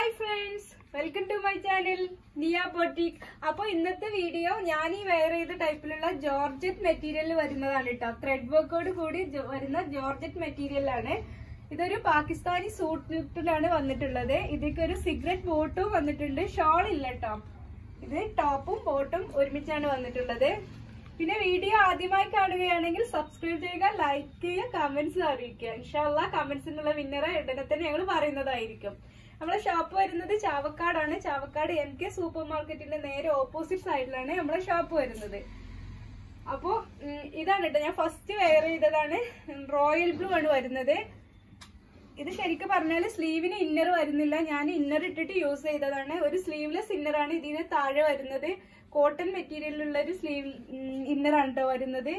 hi friends welcome to my channel Niya boutique അപ്പൊ ഇന്നത്തെ video ഞാൻ ഈ വെയർ ചെയ്ത ടൈപ്പിലുള്ള ജോർജറ്റ് മെറ്റീരിയൽ വരുന്നതാണ് കേട്ടോ ത്രെഡ് വർക്കോട് കൂടി ജോ- വരുന്ന ജോർജറ്റ് മെറ്റീരിയലാണ് ഇതൊരു പാകിസ്ഥാനി സൂട്ടിലാണ് വന്നിട്ടുള്ളത് ഇതിക്ക് ഒരു സിഗരറ്റ് ബോട്ടും വന്നിട്ടുണ്ട് ഷോൾ ഇല്ല കേട്ടോ ഇത് ടോപ്പും ബോട്ടും ഒരുമിച്ചാണ് വന്നിട്ടുള്ളത് പിന്നെ വീഡിയോ ആദ്യമായി കാണുകയാണെങ്കിൽ സബ്സ്ക്രൈബ് ചെയ്യുക ലൈക്ക് ചെയ്യുക കമന്റ്സ് അറിയിക്കുക ഇൻഷാല്ല കമന്റ്സിനുള്ള വിന്നറെ ഉടനെ തന്നെ ഞങ്ങൾ പറയുന്നതായിരിക്കും നമ്മളെ ഷോപ്പ് വരുന്നത് ചാവക്കാടാണ് ചാവക്കാട് എം കെ സൂപ്പർ മാർക്കറ്റിന്റെ നേരെ ഓപ്പോസിറ്റ് സൈഡിലാണ് നമ്മളെ ഷോപ്പ് വരുന്നത് അപ്പോ ഉം, ഇതാണ് കേട്ടോ ഞാൻ ഫസ്റ്റ് വെയർ ചെയ്തതാണ് റോയൽ ബ്ലൂ ആണ് വരുന്നത് ഇത് ശരിക്കും പറഞ്ഞാൽ സ്ലീവിന് ഇന്നർ വരുന്നില്ല ഞാൻ ഇന്നർ ഇട്ടിട്ട് യൂസ് ചെയ്തതാണ് ഒരു സ്ലീവ്ലെസ് ഇന്നർ ആണ് ഇതിന് താഴെ വരുന്നത് കോട്ടൺ മെറ്റീരിയലിലുള്ള ഒരു സ്ലീവ് ഇന്നർ ആണ് കേട്ടോ വരുന്നത്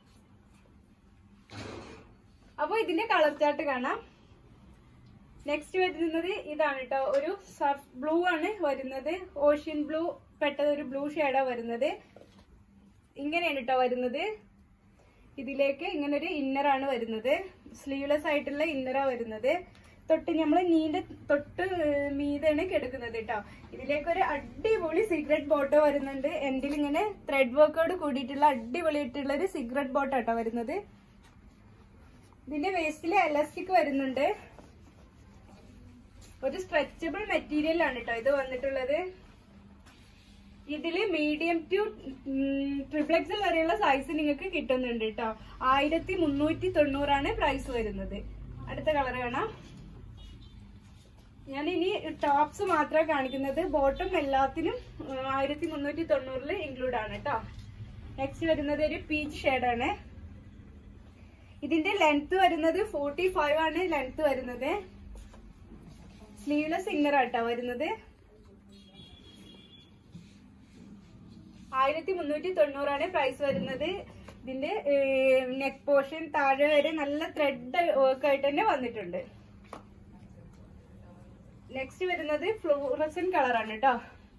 അപ്പൊ ഇതിന്റെ കളർ ചാർട്ട് കാണാം നെക്സ്റ്റ് വരുന്നത് ഇതാണ് കേട്ടോ ഒരു സർഫ് ബ്ലൂ ആണ് വരുന്നത് ഓഷ്യൻ ബ്ലൂ പെട്ടത് ഒരു ബ്ലൂ ഷെയ്ഡാ വരുന്നത് ഇങ്ങനെയാണ് കേട്ടോ വരുന്നത് ഇതിലേക്ക് ഇങ്ങനെ ഒരു ഇന്നർ ആണ് വരുന്നത് സ്ലീവ്ലെസ് ആയിട്ടുള്ള ഇന്നറാ വരുന്നത് തൊട്ട് നമ്മൾ നീന്റെ തൊട്ട് മീതാണ് കിടക്കുന്നത് കേട്ടോ ഇതിലേക്ക് ഒരു അടിപൊളി സിഗരറ്റ് ബോട്ടോ വരുന്നുണ്ട് എൻഡിൽ ഇങ്ങനെ ത്രെഡ് വർക്കോട് കൂടിയിട്ടുള്ള അടിപൊളിയായിട്ടുള്ള ഒരു സിഗരറ്റ് ബോട്ടോ കേട്ടോ വരുന്നത് ഇതിന്റെ വേസ്റ്റിൽ എലാസ്റ്റിക് വരുന്നുണ്ട് ഒരു സ്ട്രെച്ചബിൾ മെറ്റീരിയൽ ആണ് കേട്ടോ ഇത് വന്നിട്ടുള്ളത് ഇതില് മീഡിയം ടു ട്രിപ്ലെക്സിൽ വരെയുള്ള സൈസ് നിങ്ങൾക്ക് കിട്ടുന്നുണ്ട് കേട്ടോ ആയിരത്തി മുന്നൂറ്റി തൊണ്ണൂറാണ് പ്രൈസ് വരുന്നത് അടുത്ത കളർ കാണാം ഞാൻ ഇനി ടോപ്സ് മാത്രമേ കാണിക്കുന്നത് ബോട്ടം എല്ലാത്തിനും ആയിരത്തി മുന്നൂറ്റി തൊണ്ണൂറിൽ ഇൻക്ലൂഡ് ആണ് കേട്ടോ നെക്സ്റ്റ് വരുന്നത് ഒരു പീച്ച് ഷെയ്ഡാണ് ഇതിന്റെ ലെങ്ത് വരുന്നത് ഫോർട്ടി ഫൈവ് ആണ് ലെങ്ത് വരുന്നത് സ്ലീവ്ലെസ് ഇന്നർ ആട്ടോ വരുന്നത് ആയിരത്തി മുന്നൂറ്റി തൊണ്ണൂറാണ് പ്രൈസ് വരുന്നത് ഇതിന്റെ നെക്ക് പോർഷൻ താഴെ വരെ നല്ല ത്രെഡ് വർക്ക് ആയിട്ട് തന്നെ വന്നിട്ടുണ്ട് നെക്സ്റ്റ് വരുന്നത് ഫ്ലൂറസൻ കളറാണ് കേട്ടോ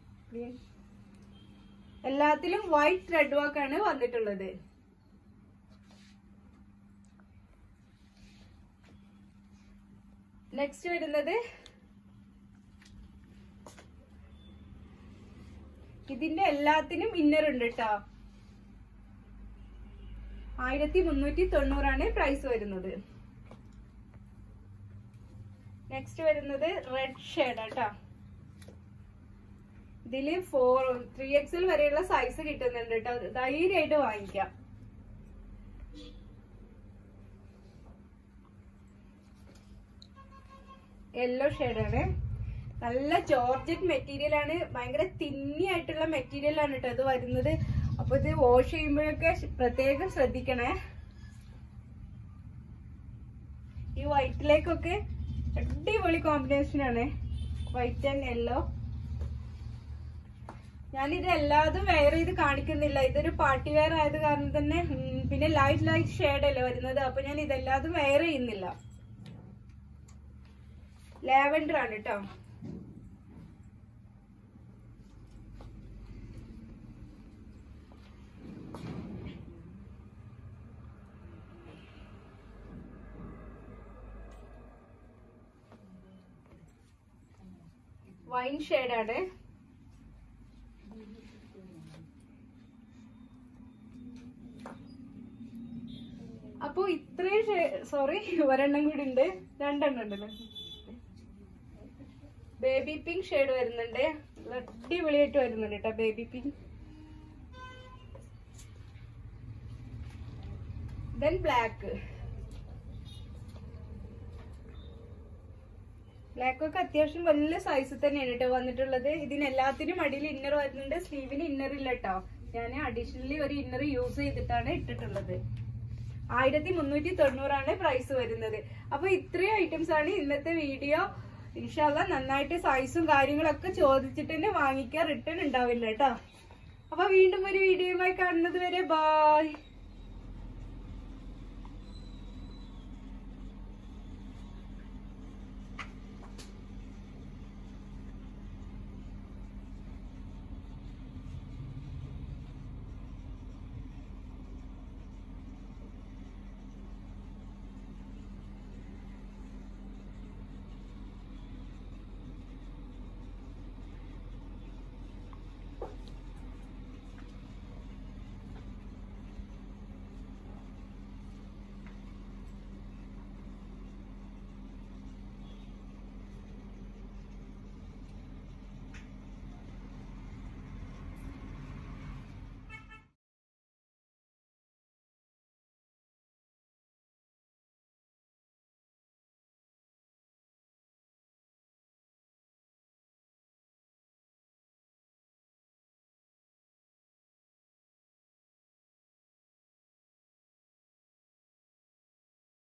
എല്ലാത്തിലും വൈറ്റ് ത്രെഡ് വർക്ക് ആണ് വന്നിട്ടുള്ളത് നെക്സ്റ്റ് വരുന്നത് ഇതിന്റെ എല്ലാത്തിനും ഇന്നർ ഉണ്ട് കേട്ടോ ആയിരത്തി മുന്നൂറ്റി തൊണ്ണൂറാണ് പ്രൈസ് വരുന്നത് നെക്സ്റ്റ് വരുന്നത് റെഡ് ഷെയ്ഡ് കേട്ടോ ഇതില് ഫോർ ത്രീ എക്സൽ വരെയുള്ള സൈസ് കിട്ടുന്നുണ്ട് കേട്ടോ ധൈര്യമായിട്ട് വാങ്ങിക്കാം യെല്ലോ ഷെയ്ഡാണ് നല്ല ജോർജറ്റ് മെറ്റീരിയൽ ആണ് ഭയങ്കര തിന്നി ആയിട്ടുള്ള മെറ്റീരിയൽ ആണ് കേട്ടോ ഇത് വരുന്നത് അപ്പൊ ഇത് വാഷ് ചെയ്യുമ്പോഴൊക്കെ പ്രത്യേകം ശ്രദ്ധിക്കണേ ഈ വൈറ്റിലേക്കൊക്കെ അടിപൊളി കോമ്പിനേഷൻ ആണ് വൈറ്റ് ആൻഡ് യെല്ലോ ഞാനിത് എല്ലാതും വെയർ ചെയ്ത് കാണിക്കുന്നില്ല ഇതൊരു പാർട്ടി വെയർ ആയത് കാരണം തന്നെ ഉം, പിന്നെ ലൈറ്റ് ലൈറ്റ് ഷെയ്ഡ് അല്ലേ വരുന്നത് അപ്പൊ ഞാൻ ഇതെല്ലാതും വെയർ ചെയ്യുന്നില്ല ലാവൻഡർ ആണ് കേട്ടോ വൈൻ ഷെയ്ഡാണ് അപ്പൊ ഇത്രയും സോറി ഒരെണ്ണം കൂടി ഉണ്ട് രണ്ടെണ്ണം ഉണ്ടല്ലോ ബേബി പിങ്ക് ഷെയ്ഡ് വരുന്നുണ്ട് നല്ല അടിപൊളിയായിട്ട് വരുന്നുണ്ട് കേട്ടോ baby pink then black black ഒക്കെ അത്യാവശ്യം വലിയ സൈസ് തന്നെയാണ് കേട്ടോ വന്നിട്ടുള്ളത് ഇതിന് എല്ലാത്തിനും അടിയിൽ ഇന്നർ വരുന്നുണ്ട് സ്ലീവിന് ഇന്നർ ഇല്ല കേട്ടോ ഞാൻ അഡീഷണലി ഒരു ഇന്നർ യൂസ് ചെയ്തിട്ടാണ് ഇട്ടിട്ടുള്ളത് ആയിരത്തി മുന്നൂറ്റി തൊണ്ണൂറാണ് പ്രൈസ് വരുന്നത് അപ്പൊ ഇത്രയും ഐറ്റംസ് ആണ് ഇന്നത്തെ വീഡിയോ ഇൻഷാല്ല നന്നായിട്ട് സൈസും കാര്യങ്ങളൊക്കെ ചോദിച്ചിട്ട് തന്നെ വാങ്ങിക്കാൻ റിട്ടേൺ ഉണ്ടാവില്ല കേട്ടോ അപ്പൊ വീണ്ടും ഒരു വീഡിയോയുമായി കാണുന്നത് വരെ ബായ്